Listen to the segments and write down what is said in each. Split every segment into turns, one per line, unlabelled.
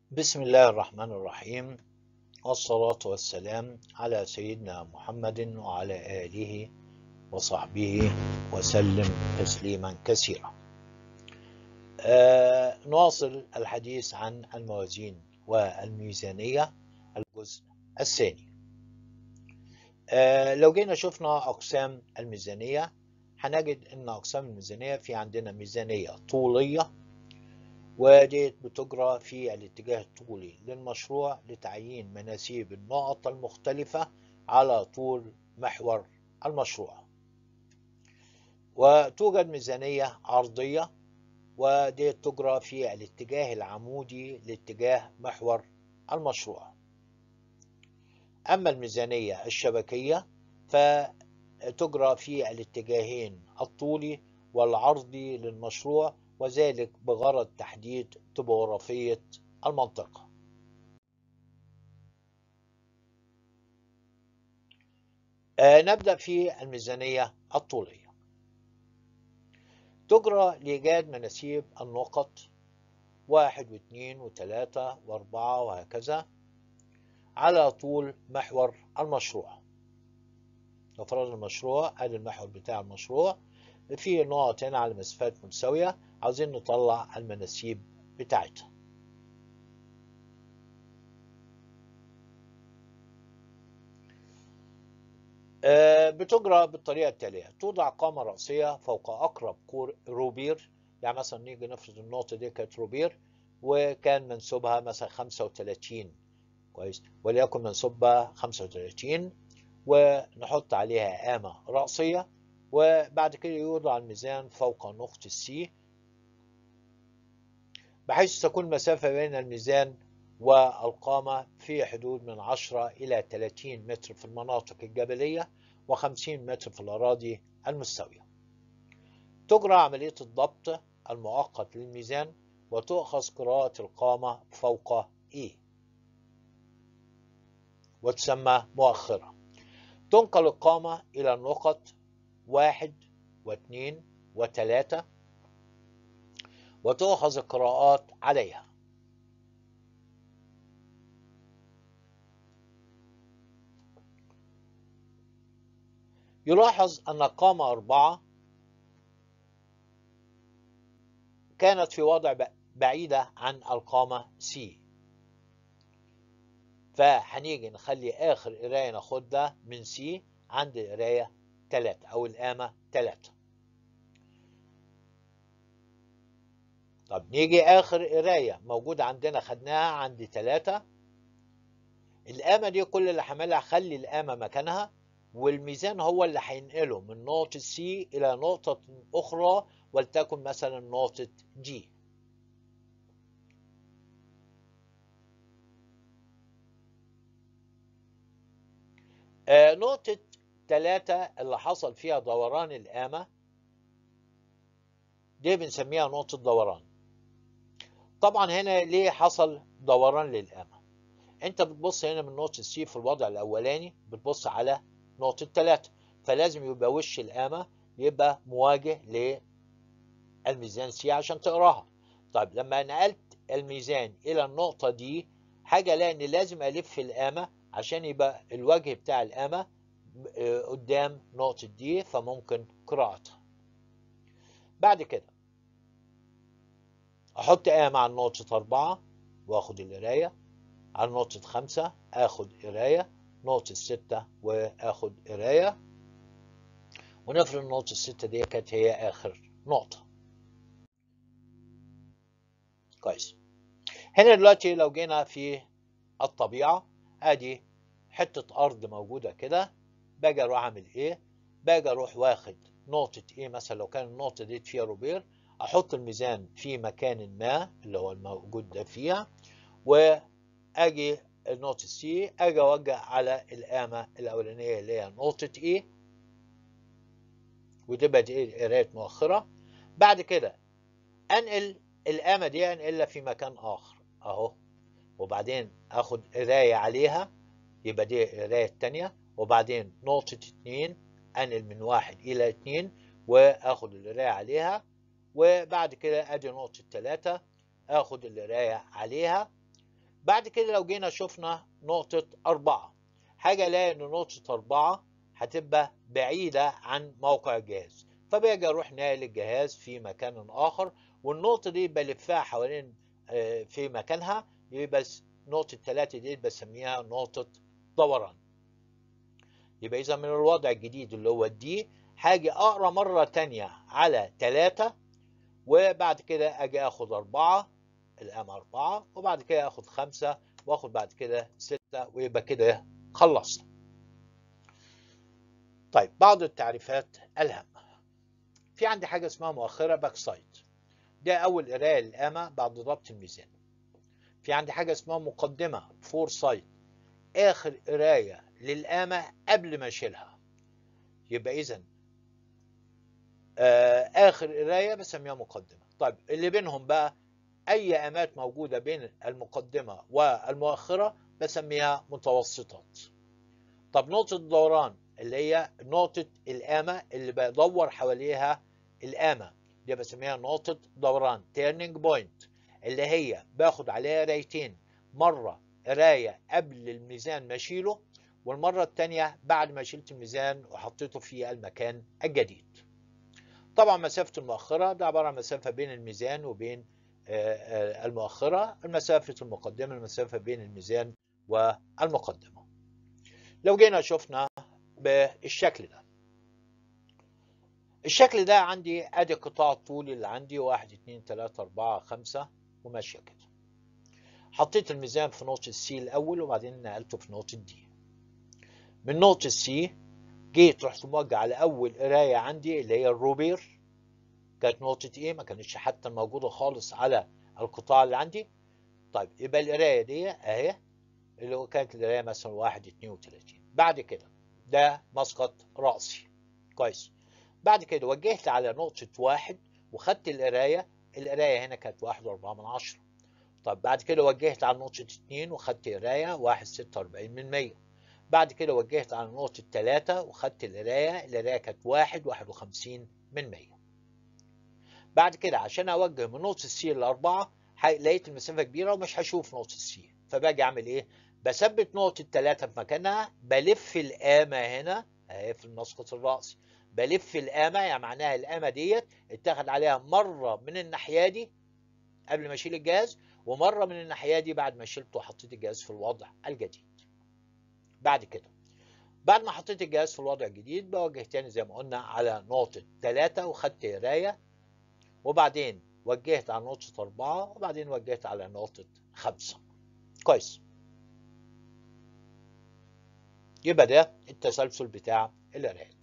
بسم الله الرحمن الرحيم والصلاة والسلام على سيدنا محمد وعلى آله وصحبه وسلم تسليما كثيرا آه نواصل الحديث عن الموازين والميزانية الجزء الثاني آه لو جينا شفنا أقسام الميزانية هنجد أن أقسام الميزانية في عندنا ميزانية طولية وديت بتجرى في الاتجاه الطولي للمشروع لتعيين مناسيب النقط المختلفة على طول محور المشروع وتوجد ميزانية عرضية وديت تجرى في الاتجاه العمودي لاتجاه محور المشروع أما الميزانية الشبكية فتجرى في الاتجاهين الطولي والعرضي للمشروع وذلك بغرض تحديد طبوغرافية المنطقة آه نبدأ في الميزانية الطولية تجرى لإيجاد مناسيب النقط واحد واثنين وثلاثة وأربعة وهكذا على طول محور المشروع نفرض المشروع ادي المحور بتاع المشروع في نقط هنا على مسافات متساوية عاوزين نطلع المناسيب بتاعتها بتجرى بالطريقة التالية توضع قامة رأسية فوق أقرب روبير يعني مثلا نيجي نفرض النقطة دي كانت روبير وكان منسوبها مثلا 35 كويس وليكن منسوبها 35 ونحط عليها قامة رأسية وبعد كده يوضع الميزان فوق نقطة السي بحيث تكون المسافة بين الميزان والقامة في حدود من 10 إلى 30 متر في المناطق الجبلية و50 متر في الأراضي المستوية. تجرى عملية الضبط المؤقت للميزان وتؤخذ قراءة القامة فوق E وتسمى مؤخرة. تنقل القامة إلى النقط واحد واثنين وثلاثة وتؤخذ القراءات عليها يلاحظ أن القامة أربعة كانت في وضع بعيدة عن القامة C فهنيجي نخلي آخر قراية ناخدها من C عند قراية 3 أو القامة 3 طب نيجي آخر قراية موجودة عندنا خدناها عند 3 القامة دي كل اللي هعملها خلي القامة مكانها والميزان هو اللي هينقله من نقطة C إلى نقطة أخرى ولتكن مثلا نقطة G آه نقطة 3 اللي حصل فيها دوران القامة دي بنسميها نقطة دوران طبعا هنا ليه حصل دوران للقامة انت بتبص هنا من نقطة C في الوضع الأولاني بتبص على نقطة 3 فلازم يبقى وش القامة يبقى مواجه للميزان C عشان تقراها طيب لما نقلت الميزان إلى النقطة دي حاجة لأن لازم ألف القامة عشان يبقى الوجه بتاع القامة قدام نقطة دي فممكن قراءتها بعد كده أحط قامة على نقطة أربعة وآخد القراية على نقطة خمسة آخد قراية نقطة ستة وآخد قراية ونفرض النقطة الستة دي كانت هي آخر نقطة كويس هنا دلوقتي لو جينا في الطبيعة ادي حتة أرض موجودة كده باجي أروح أعمل إيه؟ باجي أروح واخد نقطة إيه مثلا لو كان النقطة دي فيها روبير أحط الميزان في مكان ما اللي هو الموجود ده فيها وأجي نقطة سي أجي أوجه على القامة الأولانية اللي هي نقطة إيه وتبقى دي قراية مؤخرة بعد كده أنقل القامة دي أنقلها في مكان آخر أهو وبعدين آخد قراية عليها يبقى دي القراية التانية وبعدين نقطة اتنين أنقل من واحد إلى اتنين وآخد القراية عليها وبعد كده أدي نقطة تلاتة آخد القراية عليها بعد كده لو جينا شفنا نقطة أربعة حاجة الاقي إن نقطة أربعة هتبقى بعيدة عن موقع الجهاز فباجي أروح ناقل الجهاز في مكان آخر والنقطة دي بلفها حوالين في مكانها يبقى نقطة ثلاثة دي بسميها نقطة دوران يبقى إذا من الوضع الجديد اللي هو الدي هاجي أقرأ مرة تانية على ثلاثة وبعد كده أجي آخد أربعة الأم أربعة وبعد كده آخد خمسة وآخد بعد كده ستة ويبقى كده خلصنا. طيب بعض التعريفات الهامة. في عندي حاجة اسمها مؤخرة باك سايد. ده أول قراية للقامة بعد ضبط الميزان. في عندي حاجة اسمها مقدمة فور سايد. آخر قراية للقامة قبل ما أشيلها. يبقى إذا آه آخر قراية بسميها مقدمة. طيب اللي بينهم بقى أي قامات موجودة بين المقدمة والمؤخرة بسميها متوسطات. طب نقطة الدوران اللي هي نقطة القامة اللي بدور حواليها القامة دي بسميها نقطة دوران turning point اللي هي باخد عليها قرايتين مرة قراية قبل الميزان ما اشيله والمرة التانية بعد ما شلت الميزان وحطيته في المكان الجديد. طبعا مسافة المؤخرة ده عبارة عن مسافة بين الميزان وبين المؤخرة المسافة المقدمة المسافة بين الميزان والمقدمة لو جينا شفنا بالشكل ده الشكل ده عندي ادي قطاع الطول اللي عندي واحد اتنين تلاتة اربعة خمسة وماشية كده حطيت الميزان في نقطة السي الأول وبعدين نقلته في نقطة دي من نقطة السي جيت رحت موجه على أول قراية عندي اللي هي الروبير كانت نقطة ايه ما كانتش حتى موجودة خالص على القطاع اللي عندي طيب يبقى القراية دي اهي اللي هو كانت القراية مثلا واحد اتنين وتلاتين بعد كده ده مسقط رأسي كويس بعد كده وجهت على نقطة واحد وخدت القراية القراية هنا كانت واحد واربعة من عشرة طب بعد كده وجهت على نقطة اتنين وخدت قراية واحد ستة واربعين من مية بعد كده وجهت على نقطة تلاتة وخدت القراية القراية كانت واحد واحد وخمسين من مية بعد كده عشان اوجه من نقطه السي لاربعه لقيت المسافه كبيره ومش هشوف نقطه السي فباجي اعمل ايه؟ بثبت نقطه الثلاثه في مكانها بلف القامه هنا اهي في المسقط الراسي بلف القامه يعني معناها القامه ديت اتاخد عليها مره من الناحيه دي قبل ما اشيل الجهاز ومره من الناحيه دي بعد ما شلته وحطيت الجهاز في الوضع الجديد. بعد كده بعد ما حطيت الجهاز في الوضع الجديد بوجه تاني زي ما قلنا على نقطه ثلاثه وخدت قرايه وبعدين وجهت على نقطة أربعة وبعدين وجهت على نقطة خمسة كويس يبقى ده التسلسل بتاع القرايات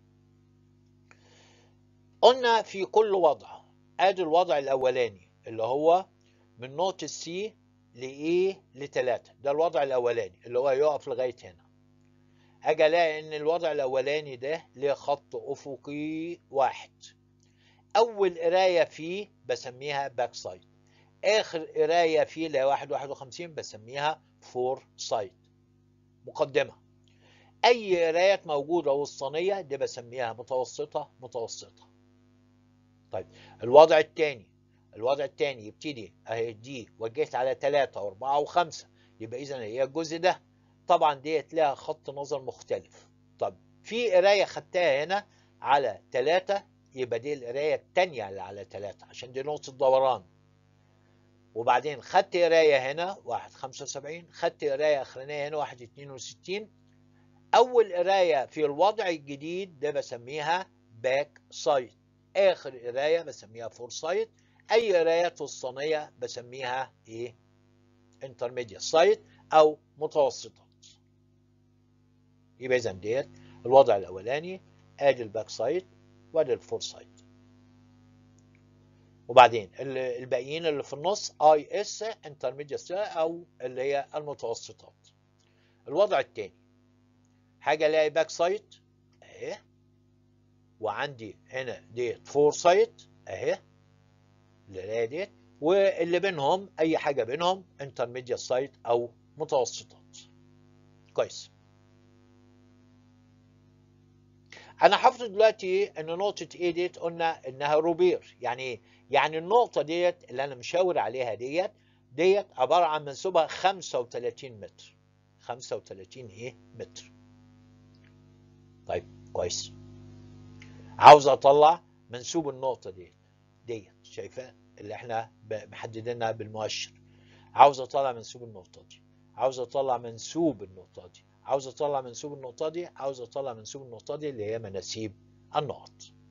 قلنا في كل وضع ادي الوضع الاولاني اللي هو من نقطة سي لإيه لتلاتة ده الوضع الأولاني اللي هو يقف لغاية هنا أجي ألاقي إن الوضع الأولاني ده ليه خط أفقي واحد أول قراية فيه بسميها باك سايد آخر قراية فيه اللي هي واحد واحد وخمسين بسميها فور سايد مقدمة أي قرايات موجودة وسطانية دي بسميها متوسطة متوسطة طيب الوضع الثاني الوضع الثاني يبتدي اهي دي وجهت على ثلاثة واربعة وخمسة يبقى اذا هي الجزء ده طبعا ديت لها خط نظر مختلف طب في قراية خدتها هنا على ثلاثة يبقى دي القراية الثانية اللي على ثلاثة عشان دي نقطة دوران وبعدين خدت قراية هنا واحد خمسة وسبعين خدت قراية أخرانية هنا واحد اتنين وستين أول قراية في الوضع الجديد ده بسميها باك سايد آخر قراية بسميها فور سايد اي قرايات وسطانيه بسميها ايه انترميديت سايت او متوسطات يبقى اذا ديت الوضع الاولاني ادي الباك سايد وادي الفور سايد وبعدين الباقيين اللي في النص اي اس انترميديت او اللي هي المتوسطات الوضع الثاني حاجه الاقي باك سايد اهي وعندي هنا ديت فور سايد اهي القرايه ديت واللي بينهم اي حاجه بينهم انترميديت سايت او متوسطات كويس انا حافظ دلوقتي ان نقطه ايه ديت قلنا انها روبير يعني ايه يعني النقطه ديت اللي انا مشاور عليها ديت ديت عبارة عن منسوبها 35 متر 35 ايه متر طيب كويس عاوز اطلع منسوب النقطة دي ديت شايفاه اللي احنا محددينها بالمؤشر عاوز اطلع منسوب النقطة دي عاوز اطلع منسوب النقطة دي عاوز اطلع منسوب النقطة دي عاوز اطلع منسوب النقطة دي اللي هي مناسيب النقط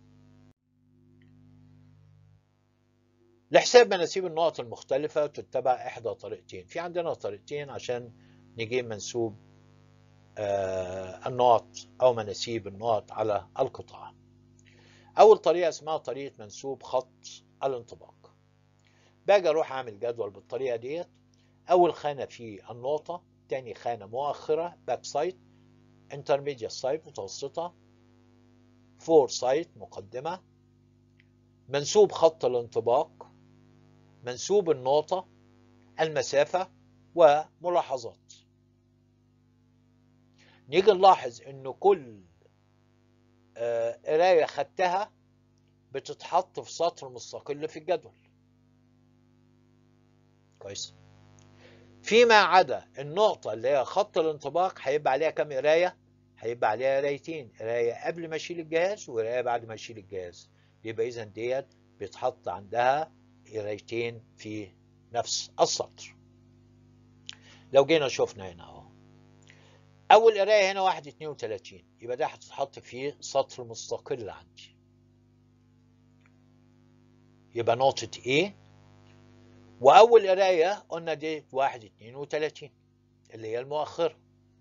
لحساب مناسيب النقط المختلفة تتبع إحدى طريقتين في عندنا طريقتين عشان نجيب منسوب آه النقط أو مناسيب النقط على القطاع أول طريقة اسمها طريقة منسوب خط الانطباق باجي أروح أعمل جدول بالطريقة ديت أول خانة في النقطة تاني خانة مؤخرة باك سايد انترميديا سايد متوسطة فور سايد مقدمة منسوب خط الانطباق منسوب النقطة المسافة وملاحظات نيجي نلاحظ ان كل قراية خدتها بتتحط في سطر مستقل في الجدول كويس فيما عدا النقطة اللي هي خط الانطباق هيبقى عليها كام قراية؟ هيبقى عليها قرايتين قراية قبل ما اشيل الجهاز وقراية بعد ما اشيل الجهاز يبقى اذا ديت بيتحط عندها قرايتين في نفس السطر لو جينا شفنا هنا اهو اول قرايه هنا 1 32 يبقى ده هتتحط في سطر مستقل عندي يبقى نقطه A واول قرايه قلنا دي 1 32 اللي هي المؤخره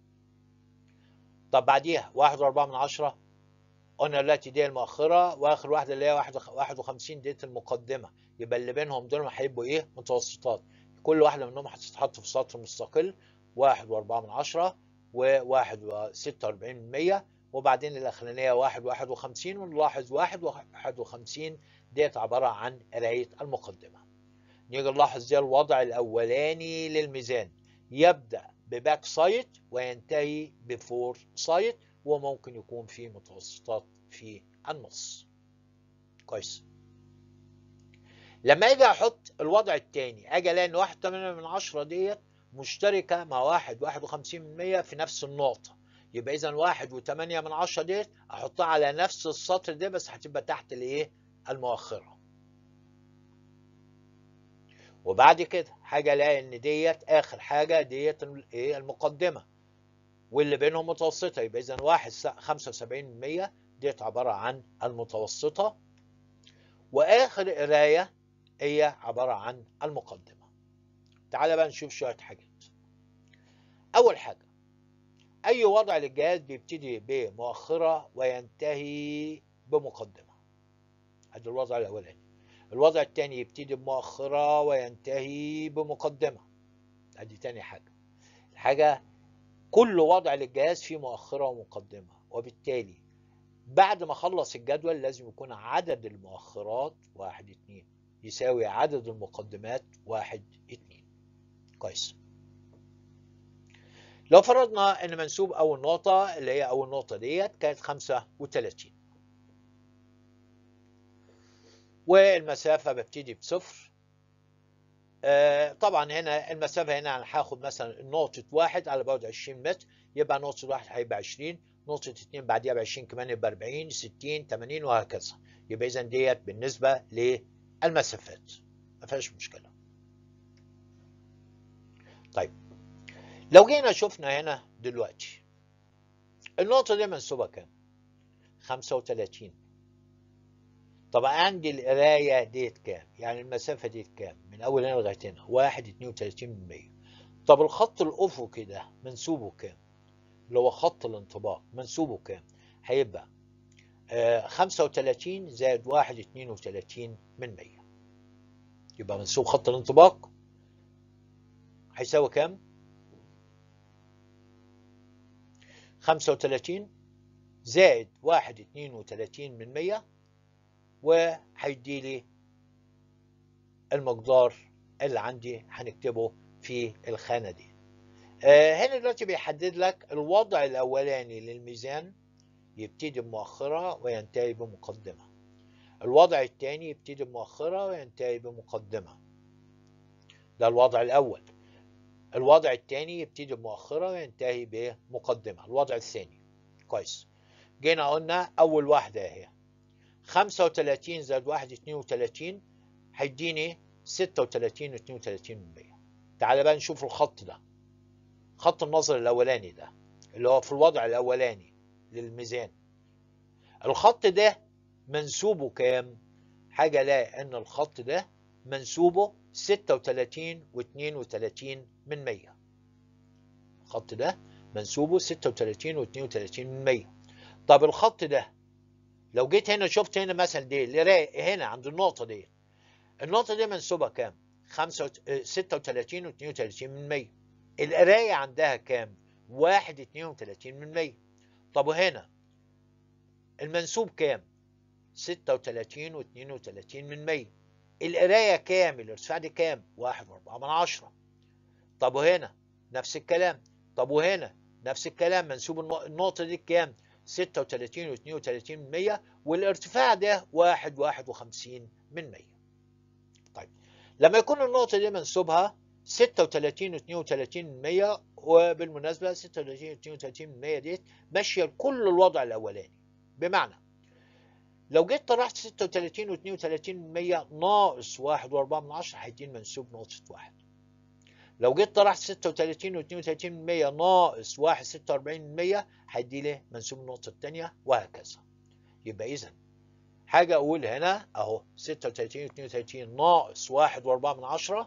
طب بعديها 1 و4 من 10 قلنا دلوقتي دي المؤخره واخر واحده اللي هي 51 ديت المقدمه يبقى اللي بينهم دول هيبقوا ايه متوسطات كل واحده منهم هتتحط في سطر مستقل 1 و4 من 10 و1 و46 من 100 وبعدين الاخرانيه 1 51 ونلاحظ 1 51 ديت عباره عن قرايه المقدمه نيجي نلاحظ ده الوضع الاولاني للميزان يبدا بباك سايد وينتهي بفور سايد وممكن يكون في متوسطات في النص كويس لما اجي احط الوضع الثاني اجي الاقي ان 1 من 10 ديت مشتركه مع 1 51 من 100 في نفس النقطه يبقى اذا 1 و8 من 10 ديت احطها على نفس السطر ده بس هتبقى تحت الايه المؤخره وبعد كده حاجه الاقي ان ديت اخر حاجه ديت ايه المقدمه واللي بينهم متوسطه يبقى اذا 1 75 من 100 ديت عباره عن المتوسطه واخر قرايه هي عباره عن المقدمه تعال بقى نشوف شويه حاجات اول حاجه اي وضع للجهاز بيبتدي بمؤخره وينتهي بمقدمه ادي الوضع الاولاني الوضع الثاني يبتدي بمؤخره وينتهي بمقدمه ادي تاني حاجه الحاجه كل وضع للجهاز فيه مؤخره ومقدمه وبالتالي بعد ما اخلص الجدول لازم يكون عدد المؤخرات واحد اتنين يساوي عدد المقدمات واحد اتنين كويس لو فرضنا ان منسوب اول نقطة اللي هي اول نقطة ديت كانت خمسة وتلاتين والمسافة ببتدي بصفر آه طبعا هنا المسافة هنا انا هاخد مثلا نقطة واحد على بعد 20 متر يبقى نقطة واحد هيبقى 20 نقطة اتنين بعديها ب 20 كمان يبقى 40 60 80 وهكذا يبقى اذا ديت بالنسبة للمسافات ما فيهاش مشكلة طيب لو جينا شفنا هنا دلوقتي النقطة دي منسوبة كام؟ 35 طب عندي القراية ديت كام؟ يعني المسافة ديت كام؟ من أول هنا لغاية هنا 1 32 من 100 طب الخط الأفقي ده منسوبه كام؟ اللي هو خط الانطباق منسوبه كام؟ هيبقى آه 35 زائد 1 32 من 100 يبقى منسوب خط الانطباق هيساوي كام؟ 35 زائد 1 32 من 100 وهيدي لي المقدار اللي عندي هنكتبه في الخانة دي آه هنا دلوقتي بيحدد لك الوضع الأولاني للميزان يبتدي بمؤخرة وينتهي بمقدمة الوضع الثاني يبتدي بمؤخرة وينتهي بمقدمة ده الوضع الأول الوضع الثاني يبتدي بمؤخرة وينتهي بمقدمة الوضع الثاني كويس جينا قلنا أول واحدة اهي 35 زائد 1 32 هيديني 36 و32 من 100 تعال بقى نشوف الخط ده خط النظر الأولاني ده اللي هو في الوضع الأولاني للميزان الخط ده منسوبه كام؟ حاجة لا إن الخط ده منسوبه 36 و32 من 100 الخط ده منسوبه 36 و32 من 100 طب الخط ده لو جيت هنا شفت هنا مثلا دي اللي هنا عند النقطة دي النقطة دي منسوبة كام؟ 36 و32 من 100 القراية عندها كام؟ 1 32 من 100 طب وهنا المنسوب كام؟ 36 و32 من 100 القراية كام؟ الارتفاع دي كام؟ 1 و4 من 10 طب وهنا نفس الكلام طب وهنا نفس الكلام منسوب النقطة دي كام؟ 36 و32 من 100 والارتفاع ده 1 51 من 100 طيب لما يكون النقطة دي منسوبها 36 و32 من 100 وبالمناسبة 36 و32 من 100 دي ماشية لكل الوضع الأولاني بمعنى لو جيت طرحت 36 و32 من 100 ناقص 1 و4 من 10 هيديني منسوب نقطة 1 لو جيت طرحت 36 و32 من 100 ناقص 1 46 من 100 هيدي لي منسوب النقطة الثانية وهكذا يبقى إذا حاجة أقول هنا أهو 36 و32 ناقص 1 و4 من 10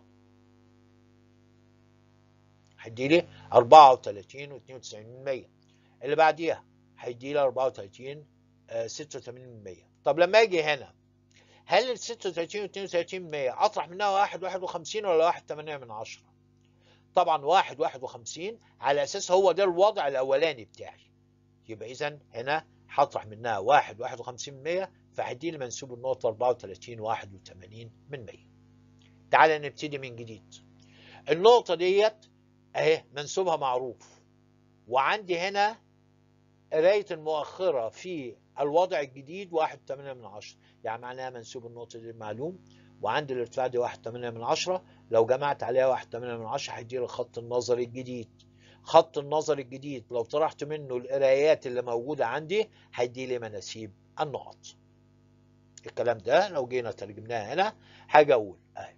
هيدي لي 34 و92 من 100 اللي بعديها هيدي لي 34 86 من 100 طب لما اجي هنا هل ال 36 و 32 من 100 اطرح منها 1 51 ولا 1 8 من 10 طبعا 1 51 على اساس هو ده الوضع الاولاني بتاعي يبقى اذا هنا هطرح منها 1 51 من 100 فهدي لي منسوب النقطه 34 81 من 100 تعالى نبتدي من جديد النقطه ديت اهي منسوبها معروف وعندي هنا قرايه المؤخره في الوضع الجديد 1.8 من 10 يعني معناها منسوب النقطة دي معلوم وعند الارتفاع دي 1.8 من 10 لو جمعت عليها 1.8 من 10 هيديلي الخط النظري الجديد خط النظر الجديد لو طرحت منه القرايات اللي موجودة عندي هيديلي مناسيب النقط الكلام ده لو جينا ترجمناها هنا حاجة أقول أهي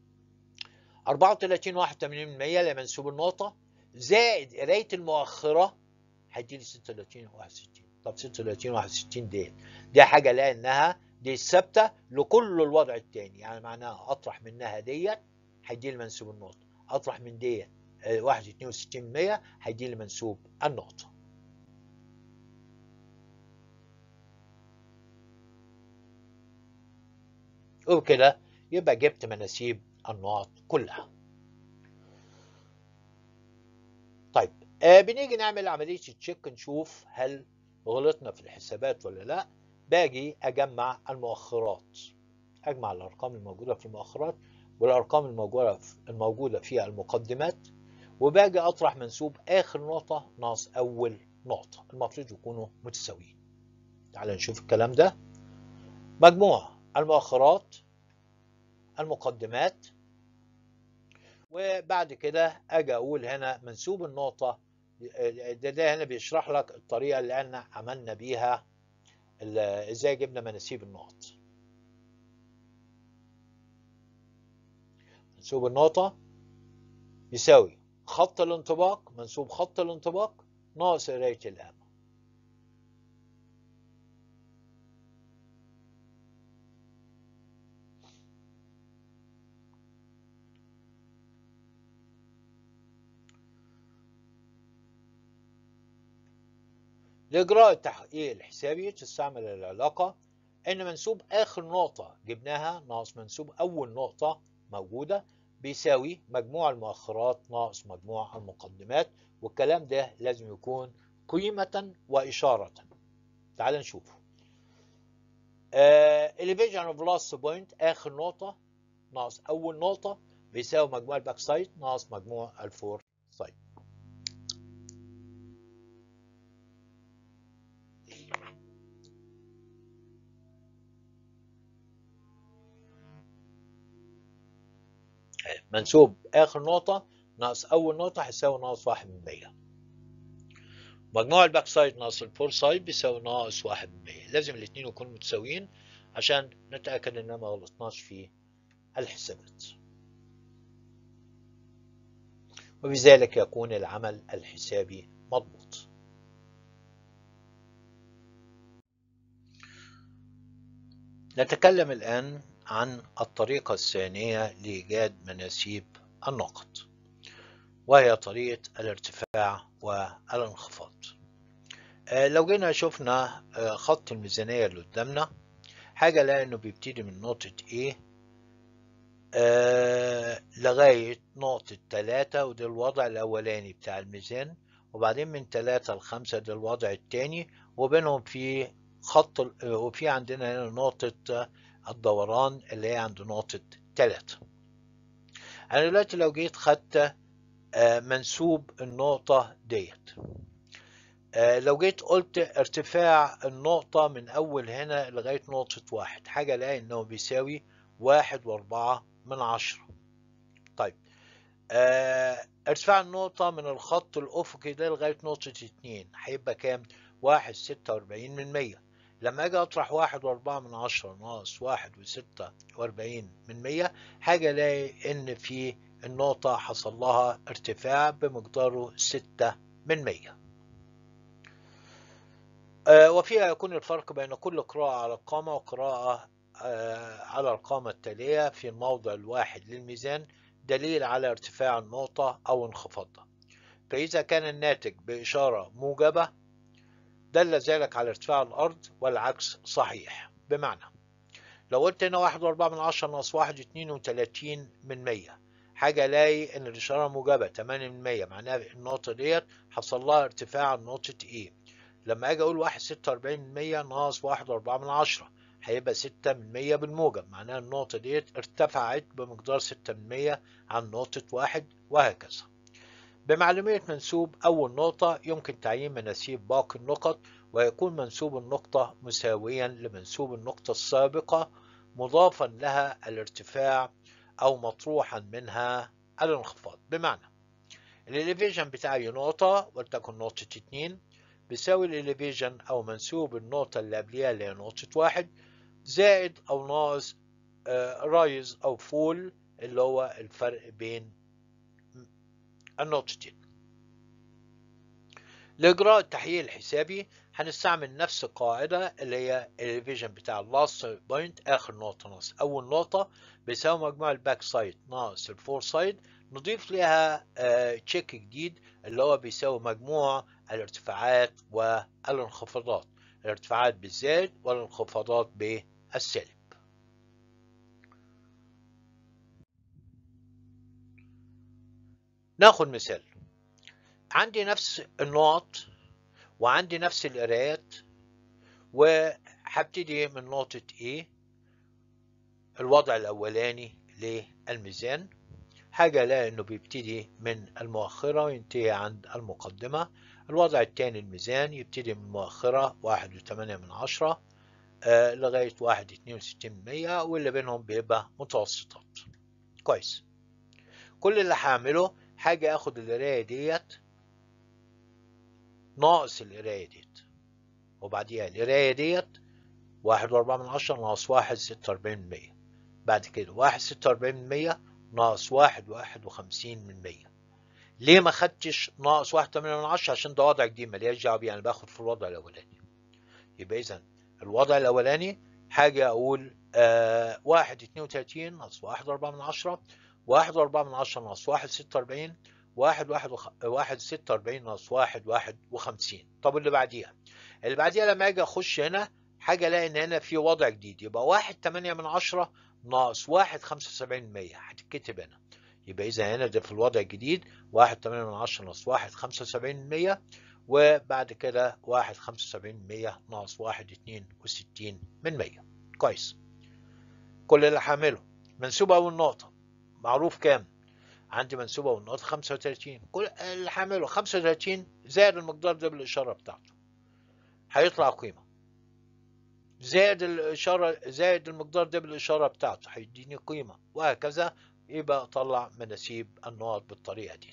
34 81 من 100 لمنسوب النقطة زائد قراية المؤخرة هيديلي 36 61 طب 36 61 ديت دي حاجه لانها دي ثابته لكل الوضع الثاني يعني معناها اطرح منها ديت هيدي لي منسوب النقطه اطرح من ديت 1 62 100 هيدي لي منسوب النقطه وبكده يبقى جبت مناسيب النقط كلها طيب آه بنيجي نعمل عمليه تشيك نشوف هل غلطنا في الحسابات ولا لا باجي اجمع المؤخرات اجمع الارقام الموجوده في المؤخرات والارقام الموجوده في الموجوده في المقدمات وباجي اطرح منسوب اخر نقطه ناقص اول نقطه المفروض يكونوا متساويين تعال نشوف الكلام ده مجموع المؤخرات المقدمات وبعد كده اجي اقول هنا منسوب النقطه ده, ده هنا بيشرح لك الطريقه اللي احنا عملنا بيها ازاي جبنا مناسيب النقط منسوب النقطه يساوي خط الانطباق منسوب خط الانطباق ناقص قرايه القامه لإجراء التحقيق الحسابي تستعمل العلاقة إن منسوب آخر نقطة جبناها ناقص منسوب أول نقطة موجودة بيساوي مجموع المؤخرات ناقص مجموع المقدمات والكلام ده لازم يكون قيمة وإشارة تعال نشوف آه elevation of last point آخر نقطة ناقص أول نقطة بيساوي مجموع الباك سايد ناقص مجموع الفور سايد منسوب آخر نقطة ناقص أول نقطة هيساوي ناقص واحد من مية مجموع الباك سايد ناقص الفور سايد بيساوي ناقص واحد من مية لازم الاتنين يكونوا متساويين عشان نتأكد إننا ما غلطناش في الحسابات وبذلك يكون العمل الحسابي مضبوط نتكلم الآن عن الطريقة الثانية لإيجاد مناسيب النقط وهي طريقة الارتفاع والانخفاض لو جينا شفنا خط الميزانية اللي قدامنا حاجة لا انه بيبتدي من نقطة A آه لغاية نقطة تلاتة وده الوضع الأولاني بتاع الميزان وبعدين من تلاتة لخمسة ده الوضع التاني وبينهم في خط وفي عندنا هنا نقطة الدوران اللي هي عند نقطة تلاتة أنا دلوقتي لو جيت خدت آه منسوب النقطة ديت آه لو جيت قلت ارتفاع النقطة من أول هنا لغاية نقطة واحد حاجة لا إنه بيساوي واحد وأربعة من عشرة طيب آه ارتفاع النقطة من الخط الأفقي ده لغاية نقطة اتنين هيبقى كام؟ واحد ستة وأربعين من مية لما أجي أطرح واحد وأربعة من عشرة ناقص واحد وستة وأربعين من مية حاجة ألاقي إن في النقطة حصل لها ارتفاع بمقداره ستة من مية آه وفيها يكون الفرق بين كل قراءة على القامة وقراءة على القامة التالية في الموضع الواحد للميزان دليل على ارتفاع النقطة أو انخفاضها فإذا كان الناتج بإشارة موجبة دل ذلك على ارتفاع الأرض والعكس صحيح بمعنى لو قلت هنا واحد وأربعة من عشرة ناقص واحد اتنين وتلاتين من مية حاجة ألاقي إن الإشارة موجبة تمانية من مية معناها النقطة ديت حصل لها ارتفاع نقطة إيه لما أجي أقول واحد ستة وأربعين من مية ناقص واحد وأربعة من عشرة هيبقى ستة من مية بالموجب معناها النقطة ديت ارتفعت بمقدار ستة من مية عن نقطة واحد وهكذا بمعلومية منسوب أول نقطة يمكن تعيين مناسيب باقي النقط ويكون منسوب النقطة مساويا لمنسوب النقطة السابقة مضافا لها الارتفاع أو مطروحا منها الانخفاض بمعنى الإليفيجن بتاع أي نقطة ولتكن نقطة اتنين بيساوي الإليفيجن أو منسوب النقطة اللي قبليها اللي هي نقطة واحد زائد أو ناقص رايز أو فول اللي هو الفرق بين النقطتين لإجراء التحليل الحسابي هنستعمل نفس القاعدة اللي هي الريفيجن بتاع اللاست بوينت آخر نقطة ناقص أول نقطة بيساوي مجموع الباك سايد ناقص الفور سايد نضيف لها تشيك جديد اللي هو بيساوي مجموع الارتفاعات والانخفاضات الارتفاعات بالزائد والانخفاضات بالسالب ناخد مثال عندي نفس النقط وعندي نفس القرايات وهبتدي من نقطة A الوضع الأولاني للميزان حاجة لا إنه بيبتدي من المؤخرة وينتهي عند المقدمة الوضع الثاني الميزان يبتدي من المؤخرة واحد وثمانية من عشرة آه لغاية واحد اتنين وستين من مية واللي بينهم بيبقى متوسطات كويس كل اللي هعمله حاجة اخد القراية ديت ناقص القراية ديت وبعديها القراية ديت واحد واربعة من عشرة ناقص واحد ستة واربعين من مية بعد كده واحد ستة واربعين من مية ناقص واحد واحد وخمسين من مية ليه ما خدتش ناقص واحد تمانية من عشرة عشان ده وضع جديد ملياش دعوة بيه انا باخد في الوضع الاولاني يبقى اذا الوضع الاولاني حاجة اقول آه واحد اتنين وتلاتين ناقص واحد واربعة من عشرة واحد واربعة من عشرة ناقص واحد ستة واربعين واحد واحد وخ... واحد ستة واربعين ناقص واحد واحد وخمسين طب اللي بعديها اللي بعديها لما اجي اخش هنا حاجة الاقي ان هنا في وضع جديد يبقى واحد تمانية من عشرة ناقص واحد خمسة وسبعين من مية هتتكتب هنا يبقى اذا هنا ده في الوضع الجديد واحد تمانية من عشرة ناقص واحد خمسة وسبعين من مية وبعد كده واحد خمسة وسبعين من مية ناقص واحد اتنين وستين من مية كويس كل اللي هعمله منسوب اول نقطة معروف كام عندي منسوب اول نقطة خمسة وتلاتين كل اللي هعمله خمسة وتلاتين زائد المقدار ده بالاشارة بتاعته هيطلع قيمة زائد الإشارة زائد المقدار ده بالإشارة بتاعته هيديني قيمة وهكذا يبقى اطلع مناسيب النقط بالطريقة دي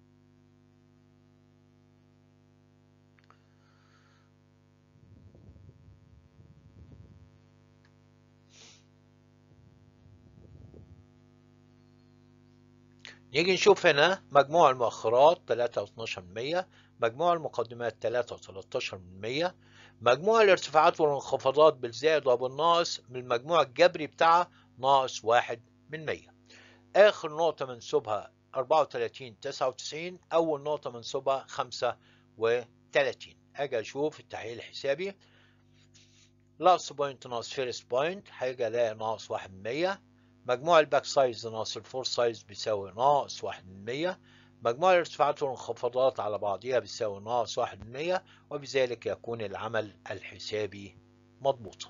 نيجي نشوف هنا مجموع المؤخرات 3 و12% مجموع المقدمات 3 و13% مجموع الارتفاعات والانخفاضات بالزائد وبالناقص من المجموع الجبري بتاعها ناقص 1 من 100 آخر نقطة منسوبها 34 99 أول نقطة منسوبها 35 أجي أشوف التحليل الحسابي لاست بوينت ناقص فيرست بوينت هيجي ألاقي ناقص 1 من 100 مجموع الباك سايز ناقص الفور سايز بيساوي ناقص 1 من 100 مجموع الارتفاعات والانخفاضات على بعضها بيساوي ناقص 1 من 100 وبذلك يكون العمل الحسابي مضبوطا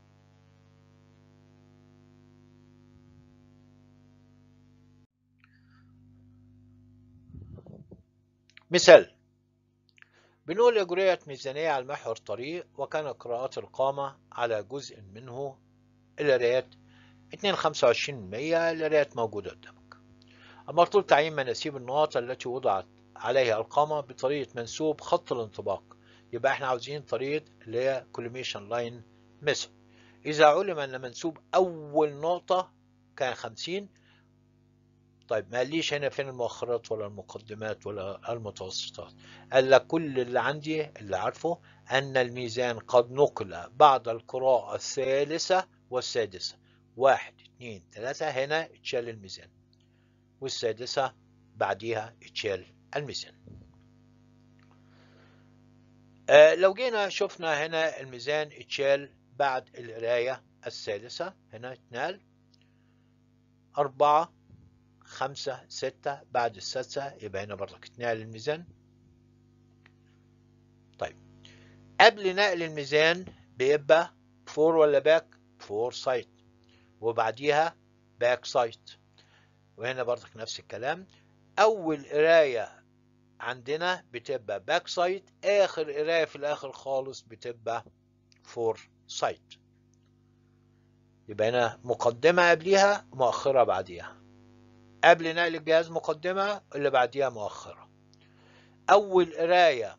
مثال بنقول أجريت ميزانية على محور طريق وكان قراءات القامة على جزء منه القرايات 2.25% القرايات موجودة قدامك المطلوب تعيين مناسيب النقاط التي وضعت عليها القامة بطريقة منسوب خط الانطباق يبقى احنا عاوزين طريقة اللي هي كولوميشن لاين ميثود إذا علم أن منسوب أول نقطة كان 50 طيب ما قاليش هنا فين المؤخرات ولا المقدمات ولا المتوسطات قال لك كل اللي عندي اللي عارفه أن الميزان قد نقل بعد القراءة الثالثة والسادسة واحد اتنين تلاتة هنا اتشال الميزان والسادسة بعديها اتشال الميزان آه لو جينا شفنا هنا الميزان اتشال بعد القراية السادسة هنا اتنال أربعة خمسة ستة بعد السادسة يبقى هنا برضك اتنقل الميزان طيب قبل نقل الميزان بيبقى فور ولا باك فور سايد وبعديها باك سايد وهنا برضك نفس الكلام أول قراية عندنا بتبقى باك سايد آخر قراية في الآخر خالص بتبقى فور سايد يبقى هنا مقدمة قبليها مؤخرة بعديها قبل نقل الجهاز مقدمة اللي بعديها مؤخرة أول قراية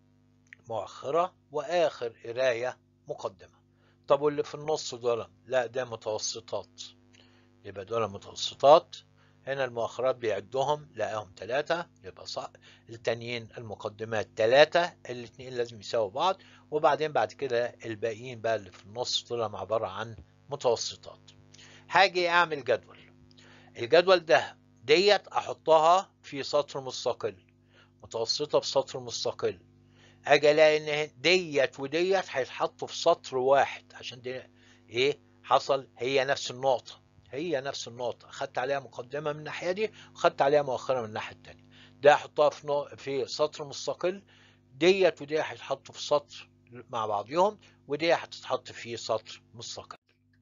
مؤخرة وآخر قراية مقدمة طب واللي في النص دول لا ده متوسطات يبقى دول متوسطات هنا المؤخرات بيعدهم لقاهم ثلاثة يبقى صح التانيين المقدمات ثلاثة الاثنين لازم يساووا بعض وبعدين بعد كده الباقيين بقى اللي في النص دول عبارة عن متوسطات هاجي اعمل جدول الجدول ده ديت احطها في سطر مستقل متوسطه في سطر مستقل اجي الاقي ان ديت وديت هيتحطوا في سطر واحد عشان دي ايه حصل هي نفس النقطه هي نفس النقطه خدت عليها مقدمه من الناحيه دي وخدت عليها مؤخره من الناحيه الثانيه ده احطها في نو... في سطر مستقل ديت ودي هيتحطوا في سطر مع بعضهم ودي هتتحط في سطر مستقل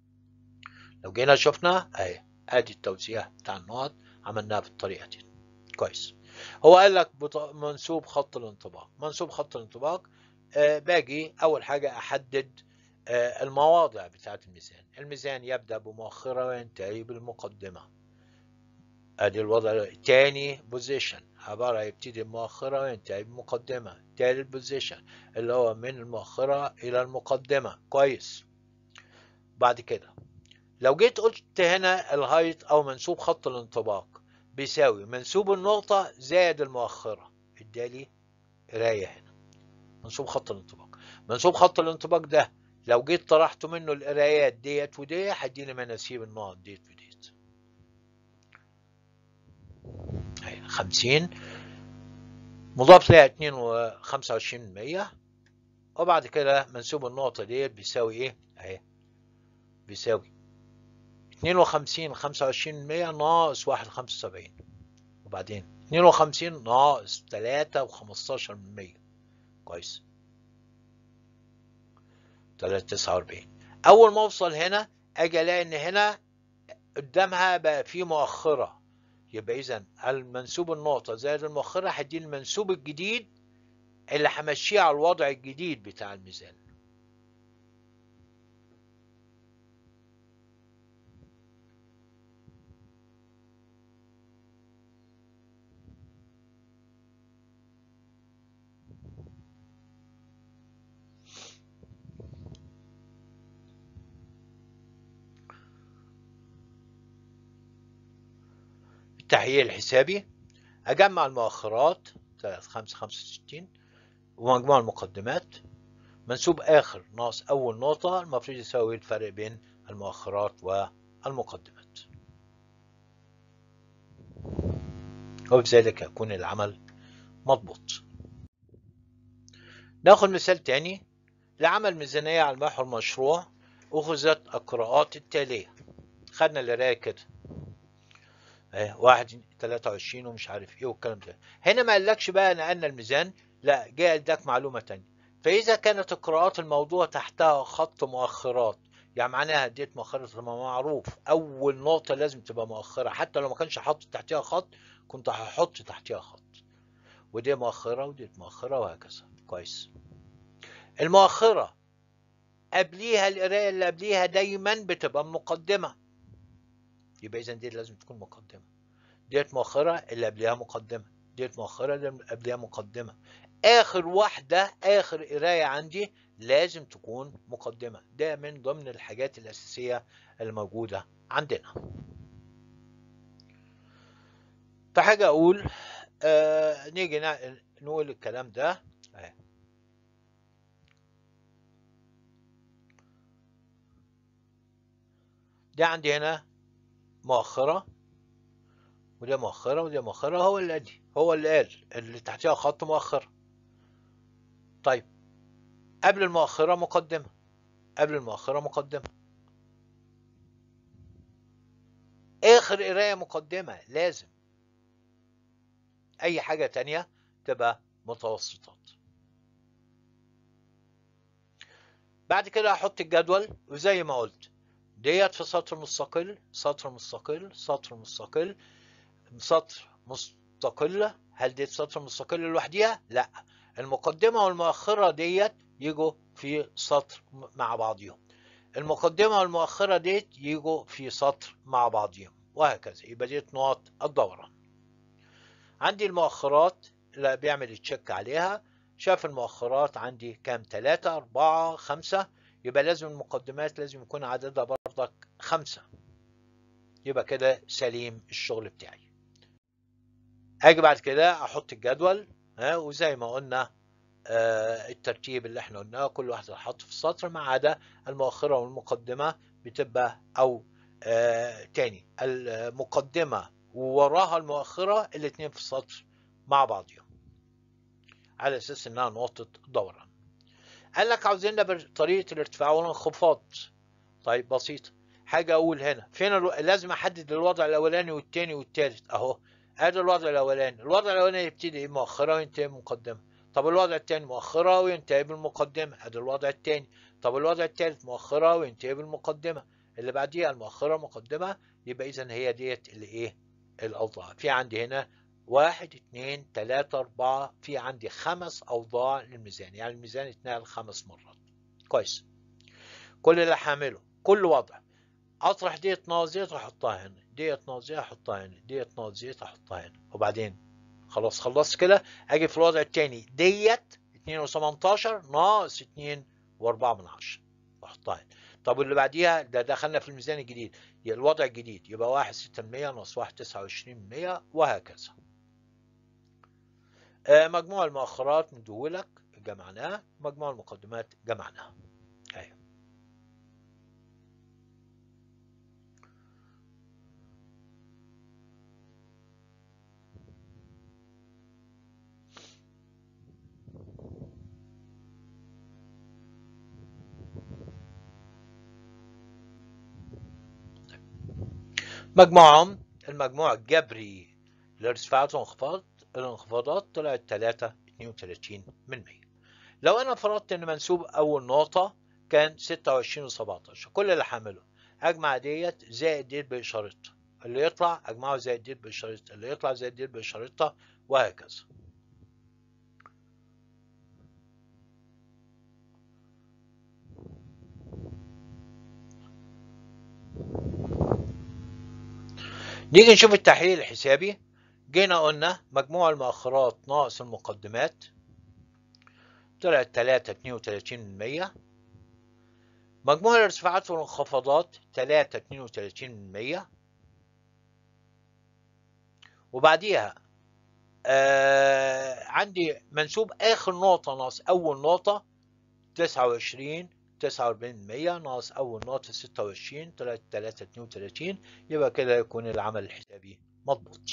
لو جينا شفنا اهي ادي التوزيع بتاع النقط عملناها بالطريقه دي كويس هو قال لك منسوب خط الانطباق منسوب خط الانطباق آه باجي اول حاجه احدد آه المواضع بتاعه الميزان الميزان يبدا بمؤخره وينتهي بالمقدمه ادي الوضع الثاني بوزيشن عباره يبتدي بمؤخره وينتهي بمقدمه ثالث بوزيشن اللي هو من المؤخره الى المقدمه كويس بعد كده لو جيت قلت هنا الهايت او منسوب خط الانطباق بيساوي منسوب النقطة زائد المؤخرة ادالي قراية هنا منسوب خط الانطباق منسوب خط الانطباق ده لو جيت طرحت منه القرايات ديت وديت هيديني مناسيب النقط ديت وديت هي 50 مضاف لها 2 و 25 من 100 وبعد كده منسوب النقطة ديت بيساوي ايه؟ اهي بيساوي 52 25 100 ناقص 1 75 وبعدين 52 ناقص 3 و15 من 100 كويس 3 49 اول ما اوصل هنا اجي الاقي ان هنا قدامها بقى في مؤخره يبقى اذا المنسوب النقطه زائد المؤخره هيديني المنسوب الجديد اللي همشيه على الوضع الجديد بتاع الميزان التحليل الحسابي أجمع المؤخرات 565 ومجموع المقدمات منسوب آخر ناقص أول نقطة المفروض يساوي الفرق بين المؤخرات والمقدمات وبذلك يكون العمل مضبوط ناخد مثال تاني لعمل ميزانية على المحور المشروع أخذت القراءات التالية خدنا القراية كده اهي واحد 23 ومش عارف ايه والكلام ده هنا ما قالكش بقى نقلنا الميزان لا جاء اداك معلومة تانية فإذا كانت القراءات الموضوع تحتها خط مؤخرات يعني معناها اديت مؤخرة طبعا معروف أول نقطة لازم تبقى مؤخرة حتى لو ما كانش حاطط تحتها خط كنت هحط تحتها خط ودي مؤخرة ودي مؤخرة وهكذا كويس المؤخرة قبليها القراية اللي قبليها دايما بتبقى مقدمة يبقى إذا دي لازم تكون مقدمة ديت مؤخرة اللي قبليها مقدمة ديت مؤخرة اللي قبليها مقدمة آخر واحدة آخر قراية عندي لازم تكون مقدمة ده من ضمن الحاجات الأساسية الموجودة عندنا فحاجة أقول آه نيجي نقول الكلام ده آه. ده عندي هنا مؤخرة وده مؤخرة وده مؤخرة هو اللي أدي هو اللي قال اللي تحتها خط مؤخرة طيب قبل المؤخرة مقدمة قبل المؤخرة مقدمة آخر قراية مقدمة لازم أي حاجة تانية تبقى متوسطات بعد كده هحط الجدول وزي ما قلت ديت في سطر مستقل سطر مستقل سطر مستقل سطر مستقلة هل ديت سطر مستقل لوحديها؟ لا المقدمة والمؤخرة ديت يجوا في سطر مع بعضهم المقدمة والمؤخرة ديت يجوا في سطر مع بعضهم وهكذا يبقى ديت نقط الدوران عندي المؤخرات اللي بيعمل تشيك عليها شاف المؤخرات عندي كام ثلاثة أربعة خمسة يبقى لازم المقدمات لازم يكون عددها برضك خمسة يبقى كده سليم الشغل بتاعي اجي بعد كده احط الجدول ها وزي ما قلنا آه الترتيب اللي احنا قلناه كل واحد هحط في السطر ما عدا المؤخرة والمقدمة بتبقى او آه تاني المقدمة ووراها المؤخرة الاتنين في السطر مع بعضهم على اساس انها نقطة دوران قال لك عاوزيننا بطريقة الارتفاع والانخفاض طيب بسيط حاجة اقول هنا فين الو... لازم احدد الوضع الاولاني والتاني والتالت اهو ادي الوضع الاولاني الوضع الاولاني يبتدي مؤخرة وينتهي بمقدمة طب الوضع الثاني مؤخرة وينتهي بالمقدمة ادي الوضع الثاني طب الوضع الثالث مؤخرة وينتهي بالمقدمة اللي بعديها المؤخرة مقدمة يبقى اذا هي ديت اللي ايه الاوضاع في عندي هنا واحد اتنين تلاتة اربعة في عندي خمس اوضاع للميزان يعني الميزان اتنقل خمس مرات كويس كل اللي هعمله كل وضع اطرح ديت ناقص احطها هنا ديت ناقص احطها هنا ديت ناقص احطها هنا وبعدين خلاص خلصت كده اجي في الوضع الثاني ديت 2 و18 ناقص 2 و4 من 10 واحطها هنا طب واللي بعديها ده دخلنا في الميزان الجديد يبقى الوضع الجديد يبقى 1 6 ناقص 1 29 وهكذا آه مجموع المؤخرات مدولك جمعناه مجموع المقدمات جمعناه ايوه مجموعهم المجموع الجبري لارتفاعات والانخفاض الانخفاضات طلعت 3 32 من 100 لو انا فرضت ان منسوب اول نقطة كان 26 و17 كل اللي هعمله اجمع ديت زائد ديت باشارتها اللي يطلع اجمعه زائد ديت باشارتها اللي يطلع زائد ديت باشارتها وهكذا نيجي نشوف التحليل الحسابي جينا قلنا مجموع المؤخرات ناقص المقدمات طلعت 3 32 من 100 مجموع الارتفاعات والانخفاضات 3 32 من 100 وبعديها آه عندي منسوب اخر نقطة ناقص اول نقطة 29 49 100 ناقص اول نقطة 26 3 3 32 يبقى كده يكون العمل الحسابي مضبوط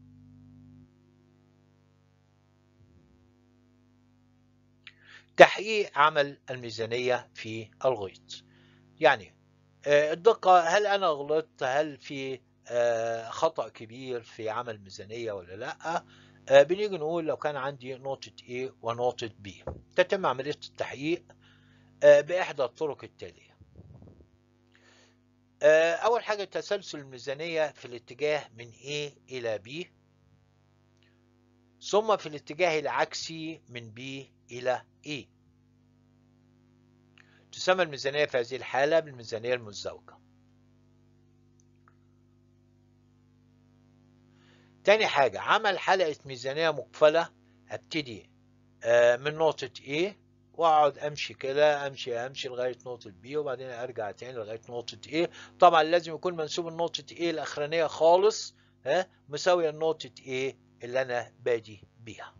تحقيق عمل الميزانية في الغيط يعني الدقة هل أنا غلطت هل في خطأ كبير في عمل الميزانية ولا لأ بنيجي نقول لو كان عندي نقطة A ونقطة B تتم عملية التحقيق بإحدى الطرق التالية أول حاجة تسلسل الميزانية في الاتجاه من A إلى B ثم في الاتجاه العكسي من B إلى E تسمى الميزانية في هذه الحالة بالميزانية المزدوجة تاني حاجة عمل حلقة ميزانية مقفلة ابتدي من نقطة A واقعد امشي كده امشي امشي لغاية نقطة B وبعدين ارجع تاني لغاية نقطة A طبعا لازم يكون منسوب النقطة A الاخرانية خالص ها مساوية لنقطة A اللي انا بادي بيها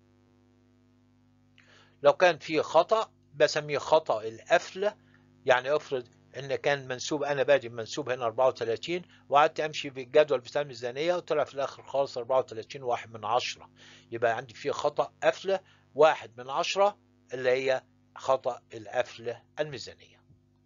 لو كان في خطأ بسميه خطأ القفل يعني افرض ان كان منسوب انا بادي منسوب هنا 34 وقعدت امشي بالجدول بتاع الميزانيه وطلع في الاخر خالص 34 واحد من عشرة يبقى عندي فيه خطأ قفل واحد من عشرة اللي هي خطأ القفل الميزانيه.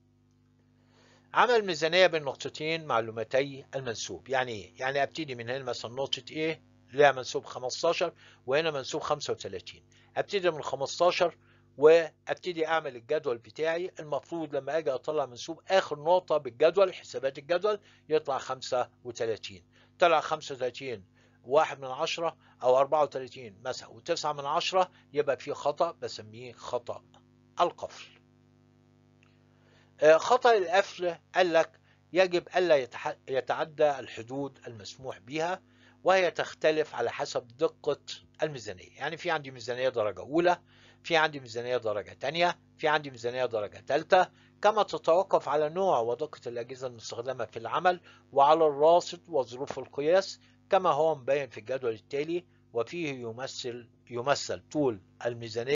عمل ميزانيه بين نقطتين معلومتي المنسوب يعني ايه؟ يعني ابتدي من هنا مثلا نقطه ايه لها منسوب 15 وهنا منسوب 35 ابتدي من 15 وابتدي اعمل الجدول بتاعي المفروض لما اجي اطلع منسوب اخر نقطه بالجدول حسابات الجدول يطلع 35 طلع 35 واحد من عشرة او 34 مثلا وتسعة من عشرة يبقى في خطأ بسميه خطأ القفل خطأ القفل قال لك يجب الا يتعدى الحدود المسموح بها وهي تختلف على حسب دقة الميزانية يعني في عندي ميزانية درجة أولى في عندي ميزانية درجة تانية في عندي ميزانية درجة تالتة كما تتوقف على نوع ودقة الأجهزة المستخدمة في العمل وعلى الراصد وظروف القياس كما هو مبين في الجدول التالي وفيه يمثل يمثل طول الميزانية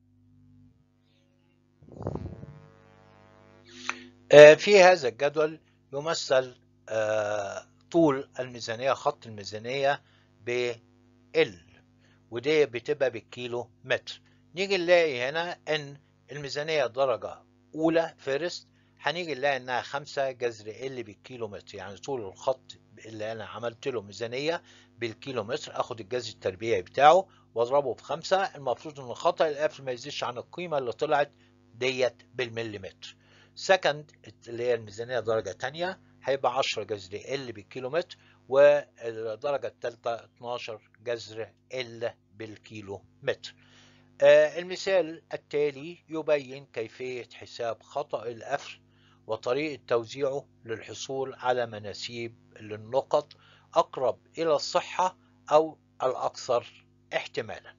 في هذا الجدول يمثل طول الميزانية خط الميزانية ب L ودي بتبقى بالكيلو متر نيجي نلاقي هنا ان الميزانية درجة أولى فيرست هنيجي نلاقي انها 5 جذر ال بالكيلو متر يعني طول الخط اللي انا عملت له ميزانية بالكيلو متر اخد الجذر التربيعي بتاعه واضربه في 5 المفروض ان خطأ القفل ما يزيدش عن القيمة اللي طلعت ديت بالمليمتر سكند اللي هي الميزانية درجة تانية هيبقى 10 جذر ال بالكيلو متر والدرجة الثالثة 12 جذر ال بالكيلو متر المثال التالي يبين كيفية حساب خطأ القفل وطريقة توزيعه للحصول على مناسيب للنقط أقرب إلى الصحة أو الأكثر احتمالا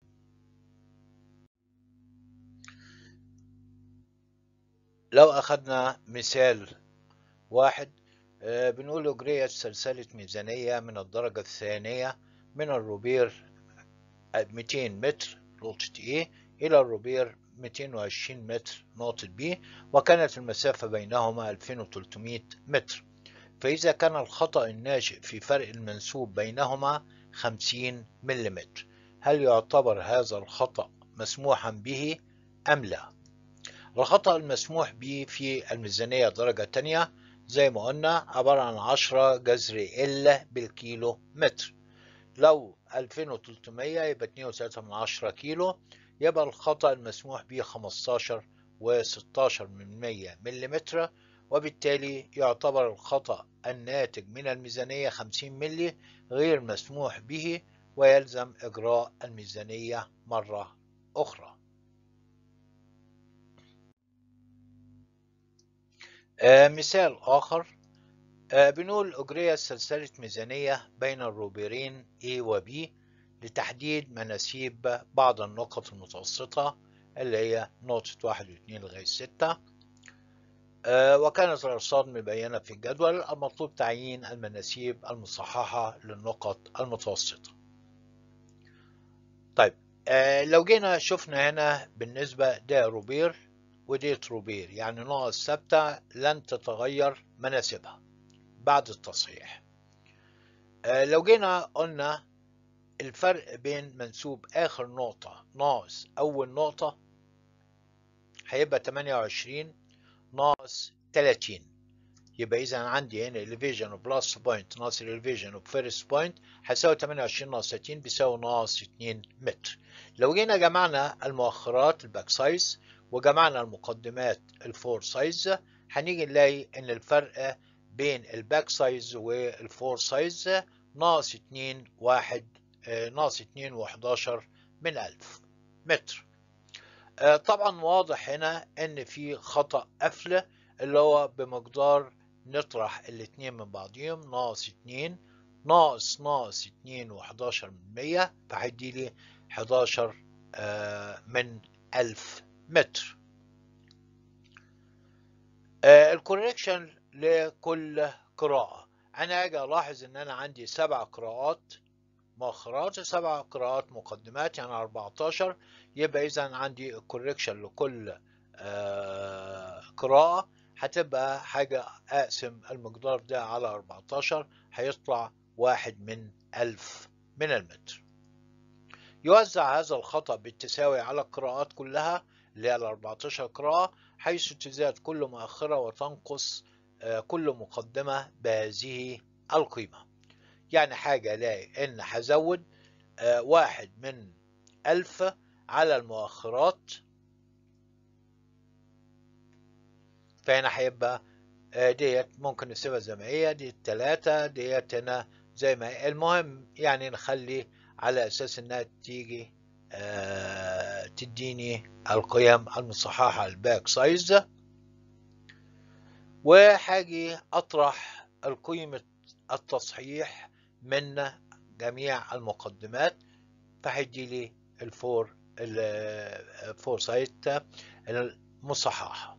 لو أخذنا مثال واحد بنقول أجريت سلسلة ميزانية من الدرجة الثانية من الروبير 200 متر نقطة A إلى الروبير 220 متر نقطة B وكانت المسافة بينهما 2300 متر فإذا كان الخطأ الناشئ في فرق المنسوب بينهما 50 ملم هل يعتبر هذا الخطأ مسموحا به أم لا؟ الخطأ المسموح به في الميزانية درجة تانية زي ما قلنا عبارة عن 10 جذر ال بالكيلو متر لو 2300 يبقى 2.3 من 10 كيلو يبقى الخطأ المسموح به 15 و16 من 100 ملم وبالتالي يعتبر الخطأ الناتج من الميزانية 50 ملي غير مسموح به ويلزم إجراء الميزانية مرة أخرى آه مثال آخر آه بنقول أجريت سلسلة ميزانية بين الروبيرين A و B لتحديد مناسيب بعض النقط المتوسطة اللي هي نقطة واحد واثنين لغاية ستة آه، وكانت الأرصاد مبينة في الجدول المطلوب تعيين المناسيب المصححة للنقط المتوسطة طيب آه، لو جينا شفنا هنا بالنسبة ده روبير ودي تروبير يعني نقط ثابتة لن تتغير مناسبها بعد التصحيح آه، لو جينا قلنا الفرق بين منسوب آخر نقطة ناقص أول نقطة هيبقى 28 ناقص 30 يبقى إذا عندي هنا elevation of last point ناقص elevation of first point هيساوي 28 ناقص 30 بيساوي ناقص 2 متر لو جينا جمعنا المؤخرات الباك سايز وجمعنا المقدمات الفور سايز هنيجي نلاقي إن الفرق بين الباك سايز والفور سايز ناقص 2 واحد ناقص 2 و11 من 1000 متر طبعا واضح هنا ان في خطأ قفل اللي هو بمقدار نطرح الاتنين من بعضهم ناقص 2 ناقص ناقص 2 و11 من 100 فهيدي لي 11 من 1000 متر الكوريكشن لكل قراءة أنا أجي ألاحظ إن أنا عندي سبع قراءات مؤخرات سبع قراءات مقدمات يعني 14 يبقى إذا عندي الكوريكشن لكل آه قراءة هتبقى حاجة أقسم المقدار ده على 14 هيطلع واحد من ألف من المتر يوزع هذا الخطأ بالتساوي على القراءات كلها اللي هي ال 14 قراءة حيث تزداد كل مؤخرة وتنقص آه كل مقدمة بهذه القيمة يعني حاجة ألاقي إن هزود آه واحد من ألف على المؤخرات فهنا هيبقى آه ديت ممكن نسيبها زي ما هي دي التلاتة ديت هنا زي ما هي المهم يعني نخلي على أساس إنها تيجي آه تديني القيم المصححة الباك سايز وهاجي أطرح القيمة التصحيح من جميع المقدمات فهيدي لي الفور الفور سايت المصححة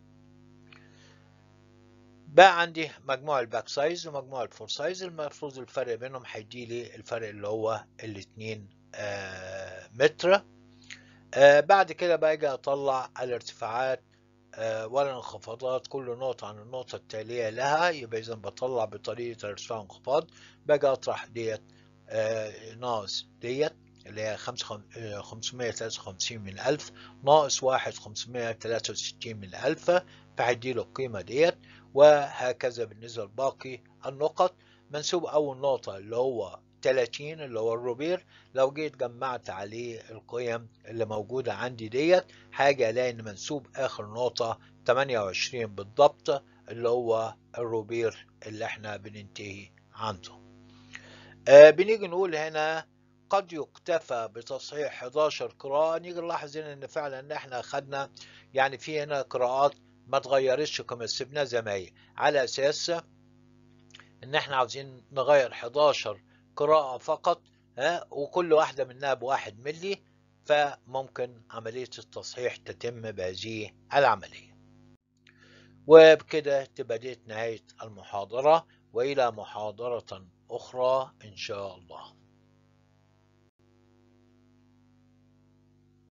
بقى عندي مجموع الباك سايز ومجموع الفور سايز المفروض الفرق بينهم هيدي لي الفرق اللي هو الاتنين آه متر آه بعد كده باجي اطلع الارتفاعات آه والانخفاضات كل نقطة عن النقطة التالية لها يبقى إذا بطلع بطريقة الارتفاع والانخفاض باجي أطرح ديت آه ناقص ديت اللي هي خمسمية تلاتة وخمسين من ألف ناقص واحد خمسمية تلاتة وستين من ألف فهيديله القيمة ديت وهكذا بالنسبة لباقي النقط منسوب أول نقطة اللي هو 30 اللي هو الروبير لو جيت جمعت عليه القيم اللي موجودة عندي ديت حاجة ألاقي إن منسوب آخر نقطة 28 بالضبط اللي هو الروبير اللي احنا بننتهي عنده. آه بنيجي نقول هنا قد يكتفى بتصحيح 11 قراءة نيجي نلاحظ هنا إن فعلا إن احنا أخدنا يعني في هنا قراءات ما اتغيرتش كما سيبناها زي ما هي على أساس إن احنا عاوزين نغير 11 قراءة فقط ها وكل واحدة منها بواحد ملي فممكن عملية التصحيح تتم بهذه العملية وبكده تبقى ديت نهاية المحاضرة وإلى محاضرة أخرى إن شاء الله